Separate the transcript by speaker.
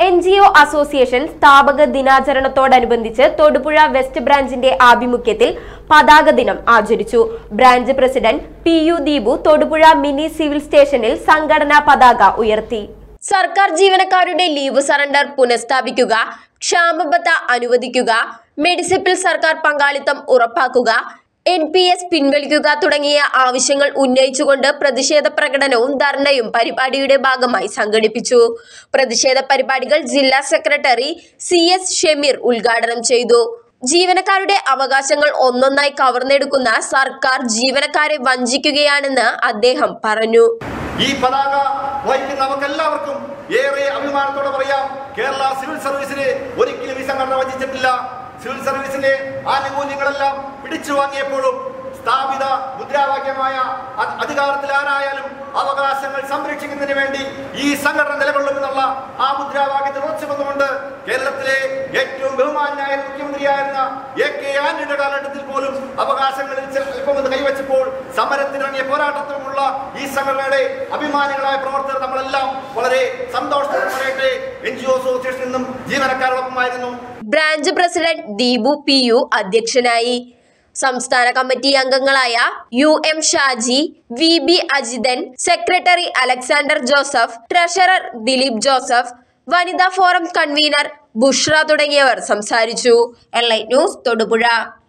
Speaker 1: N G O association സ്ഥാപക ദിനാചരണത്തോടനുബന്ധിച്ച് Thodupuzha west ബ്രാഞ്ചിന്റെ ആഭിമുഖ്യത്തിൽ പതാക ദിനം ആചരിച്ചു branch president P U Deepu Thodupuzha mini civil സ്റ്റേഷനിൽ സംഘടനാ പതാക ഉയർത്തി സർക്കാർ ജീവനക്കാരുടെ ലീവ് സറണ്ടർ പുനഃസ്ഥാപിക്കുക ക്ഷാമബത്ത അനുവദിക്കുക മെഡിസിപ്പിൽ സർക്കാർ പങ്കാളിത്തം ഉറപ്പാക്കുക എൻ പി എസ് പിൻവലിക്കുക തുടങ്ങിയ ആവശ്യങ്ങൾ ഉന്നയിച്ചുകൊണ്ട് പ്രതിഷേധ പ്രകടനവും ധർണയും പരിപാടിയുടെ ഭാഗമായി സംഘടിപ്പിച്ചു പ്രതിഷേധ പരിപാടികൾ ജില്ലാ സെക്രട്ടറി സി എസ് ഷമീർ ഉദ്ഘാടനം ചെയ്തു ജീവനക്കാരുടെ അവകാശങ്ങൾ ഒന്നൊന്നായി കവർന്നെടുക്കുന്ന സർക്കാർ ജീവനക്കാരെ വഞ്ചിക്കുകയാണെന്ന് അദ്ദേഹം പറഞ്ഞു
Speaker 2: ഈ പതാക വഹിക്കുന്ന നമുക്കെല്ലാവർക്കും ഏറെ അഭിമാനത്തോടെ പറയാം കേരള സിവിൽ സർവീസിനെ ഒരിക്കലും ഈ സംഘടന വഞ്ചിച്ചിട്ടില്ല സിവിൽ സർവീസിന്റെ ആനുകൂല്യങ്ങളെല്ലാം പിടിച്ചു വാങ്ങിയപ്പോഴും സ്ഥാപിത മുദ്രാവാക്യമായ അ- അധികാരത്തിൽ ആരായാലും അവകാശങ്ങൾ സംരക്ഷിക്കുന്നതിന് വേണ്ടി ഈ സംഘടന നിലകൊള്ളുമെന്നുള്ള ആ മുദ്രാവാക്യത്തിൽ ഉറച്ചു വന്നുകൊണ്ട് കേരളത്തിലെ ഏറ്റവും ബഹുമാനായ മുഖ്യമന്ത്രിയായിരുന്ന എ കെ ആന്റണിയുടെ കാലഘട്ടത്തിൽ പോലും അവകാശങ്ങളിൽ ചില അല്പം ഒന്ന് കൈവച്ചപ്പോൾ സമരത്തിനിറങ്ങിയ പോരാട്ടത്തിലുമുള്ള ഈ സംഘടനയുടെ അഭിമാനികളായ പ്രവർത്തകർ നമ്മളെല്ലാം വളരെ സന്തോഷത്തോടെ പറയട്ടെ എൻ ജി ഒ അസോസിയേഷനിൽ നിന്നും ജീവനക്കാരോടൊപ്പമായിരുന്നു
Speaker 1: branch president Deepu P U അധ്യക്ഷനായി സംസ്ഥാന കമ്മിറ്റി അംഗങ്ങളായ U M Shaji V B Ajithan secretary Alexander Joseph treasurer Dileep Joseph വനിതാ ഫോറം കൺവീനർ ബുഷ്ര തുടങ്ങിയവർ സംസാരിച്ചു എൽ ന്യൂസ് തൊടുപുഴ